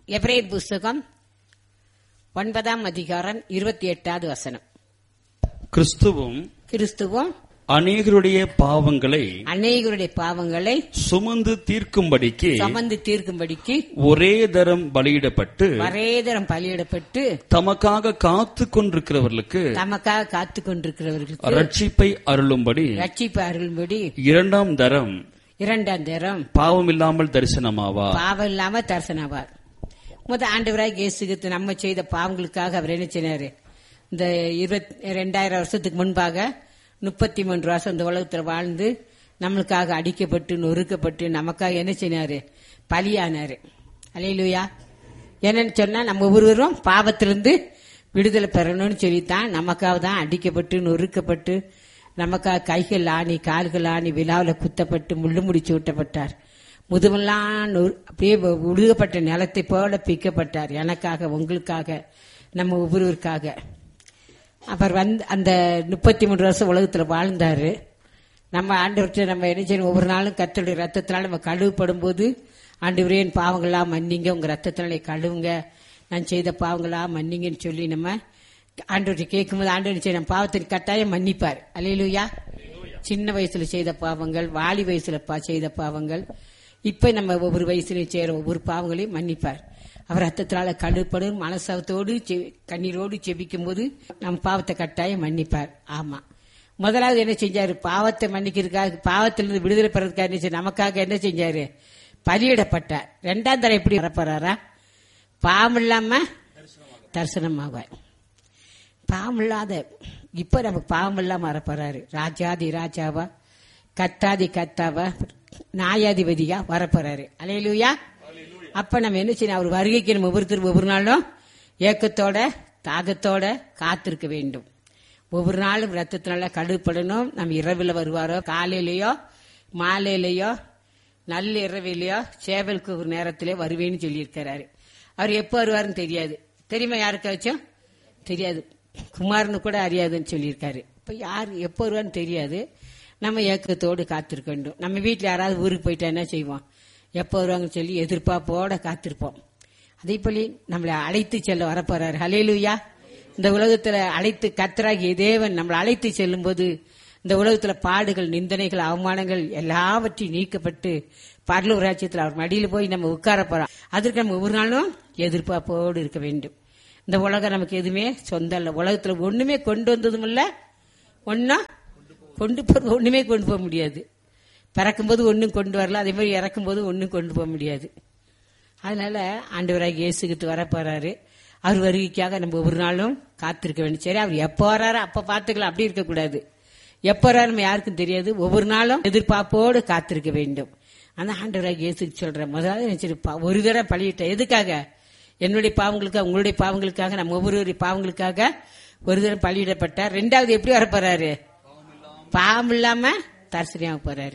எப்ரேர் புஸ்தகம் ஒன்பதாம் அதிகாரம் இருபத்தி எட்டாவது வசனம் கிறிஸ்துவும் கிறிஸ்துவும் அநேகருடைய பாவங்களை அநேகருடைய பாவங்களை சுமந்து தீர்க்கும்படிக்கு சமந்து தீர்க்கும்படிக்கு ஒரே தரம் பலியிடப்பட்டு வரேதரம் பலியிடப்பட்டு தமக்காக காத்து கொண்டிருக்கிறவர்களுக்கு தமக்காக காத்து கொண்டிருக்கிறவர்களுக்கு ரட்சிப்பை அருளும்படி ரட்சிப்பு அருள்படி இரண்டாம் தரம் இரண்டாம் தரம் பாவமில்லாமல் தரிசனமாவா பாவம் இல்லாம தரிசனவார் முத ஆண்டவராய் இயேசுக்கு நம்ம செய்த பாவங்களுக்காக அவர் என்ன செய்றாரு இந்த இருபத்தி ரெண்டாயிரம் வருஷத்துக்கு முன்பாக முப்பத்தி மூன்று வருஷம் இந்த உலகத்துல வாழ்ந்து நம்மளுக்காக அடிக்கப்பட்டு நொறுக்கப்பட்டு நமக்காக என்ன செய்னாரு பலியானாரு அலையிலுயா என்னன்னு சொன்னா நம்ம ஒவ்வொருவரும் பாவத்திலிருந்து விடுதலை பெறணும்னு சொல்லித்தான் நமக்காக தான் அடிக்கப்பட்டு நொறுக்கப்பட்டு நமக்காக கைகள் ஆணி கால்கள் ஆணி விழாவில் குத்தப்பட்டு முள்ளு முடிச்சு ஊட்டப்பட்டார் முதுமெல்லாம் நொறு- அப்படியே உழுகப்பட்ட நிலத்தை போல பிக்கப்பட்டார் எனக்காக உங்களுக்காக நம்ம ஒவ்வொருவருக்காக அவர் வந்து அந்த முப்பத்தி மூன்று வருஷம் உலகத்துல வாழ்ந்தாரு நம்ம ஆண்டவர்கிட்ட நம்ம என்ன செய்யணும் ஒவ்வொரு நாளும் கத்தருடைய ரத்தத்தினால நம்ம கழுவப்படும் போது ஆண்டவரே என் பாவங்களா மன்னிங்க உங்க ரத்தத்தினால கழுவுங்க நான் செய்த பாவங்களா மன்னிங்கன்னு சொல்லி நம்ம ஆண்டவர்கிட்ட கேட்கும்போது ஆண்டவர் செய்ய நம்ம பாவத்தின் கட்டாயம் மன்னிப்பார் அலையிலுயா சின்ன வயசுல செய்த பாவங்கள் வாலி வயசுல பா- செய்த பாவங்கள் இப்ப நம்ம ஒவ்வொரு வயசுலயும் செய்யற ஒவ்வொரு பாவங்களையும் மன்னிப்பார் அவர் ரத்தத்தினால கழுப்படும் மனசவத்தோடு செ- கண்ணீரோடு செபிக்கும் போது நம்ம பாவத்தை கட்டாயம் மன்னிப்பார் ஆமா முதலாவது என்ன செஞ்சாரு பாவத்தை மன்னிக்கிறதுக்காக பாவத்திலிருந்து விடுதலை பெறதுக்காக என்ன செஞ்சாரு? நமக்காக என்ன செஞ்சாரு பலியிடப்பட்டார் ரெண்டாம் தரம் எப்படி வரப்போறாரா பாவம் இல்லாம தரிசனமாவார் பாவம் இல்லாத இப்ப நமக்கு பாவம் இல்லாம வரப்போறாரு ராஜாதி ராஜாவா கத்தாதி கத்தாவா நியாயாதிபதியா வரப்போறாரு அலையிலுயா அப்ப நம்ம என்ன செய்யணும் அவர் வருகைக்கு நம்ம ஒவ்வொருத்தர் ஒவ்வொரு நாளும் ஏக்கத்தோட தாகத்தோட காத்திருக்க வேண்டும் ஒவ்வொரு நாளும் ரத்தத்தினால கடுப்படணும் நம்ம இரவில் வருவாரோ காலையிலயோ மாலையிலயோ நல்ல இரவிலையோ சேவலுக்கு ஒரு நேரத்திலே வருவேன்னு சொல்லியிருக்கிறாரு அவர் எப்போ வருவாருன்னு தெரியாது தெரியுமா யாருக்காச்சும் தெரியாது குமாரனு கூட அறியாதுன்னு சொல்லியிருக்காரு இப்ப யார் எப்போ வருவான்னு தெரியாது நம்ம ஏக்கத்தோடு காத்திருக்க வேண்டும் நம்ம வீட்டில் யாராவது ஊருக்கு போயிட்டா என்ன செய்வோம் எப்போ வருவாங்கன்னு சொல்லி எதிர்பார்ப்போட காத்திருப்போம் அதே போல நம்மளை அழைத்து செல்ல வரப்போறாரு ஹலேலுயா இந்த உலகத்துல அழைத்து கத்தராகிய தேவன் நம்மளை அழைத்து செல்லும் போது இந்த உலகத்துல பாடுகள் நிந்தனைகள் அவமானங்கள் எல்லாவற்றையும் நீக்கப்பட்டு பரலூர் ராஜ்யத்தில் அவர் மடியில போய் நம்ம உட்கார போறோம் அதற்கு நம்ம ஒவ்வொரு நாளும் எதிர்பார்ப்போடு இருக்க வேண்டும் இந்த உலகம் நமக்கு எதுவுமே சொந்தம் இல்ல உலகத்துல ஒண்ணுமே கொண்டு வந்ததும் இல்ல ஒன்னா கொண்டு போறது ஒண்ணுமே கொண்டு போக முடியாது பிறக்கும்போது ஒண்ணும் கொண்டு வரல அதே மாதிரி இறக்கும்போது ஒண்ணும் கொண்டு போக முடியாது அதனால ஆண்டவராக இயேசுகிட்டு வர போறாரு அவர் வருகைக்காக நம்ம ஒவ்வொரு நாளும் காத்திருக்க வேண்டும் சரி அவர் எப்போ வராரோ அப்ப பாத்துக்கலாம் அப்படி இருக்கக்கூடாது எப்போ வராரு நம்ம யாருக்கும் தெரியாது ஒவ்வொரு நாளும் எதிர்பார்ப்போடு காத்திருக்க வேண்டும் அந்த ஆண்டவராக இயேசுக்கு சொல்றேன் முதலாவது நினைச்சிரு பா- ஒரு தடவை பழியிட்ட எதுக்காக என்னுடைய பாவங்களுக்காக உங்களுடைய பாவங்களுக்காக நம்ம ஒவ்வொருவருடைய பாவங்களுக்காக ஒரு தடவை பழியிடப்பட்டார் ரெண்டாவது எப்படி வர போறாரு பாவம் இல்லாம தரிசனியாக போறாரு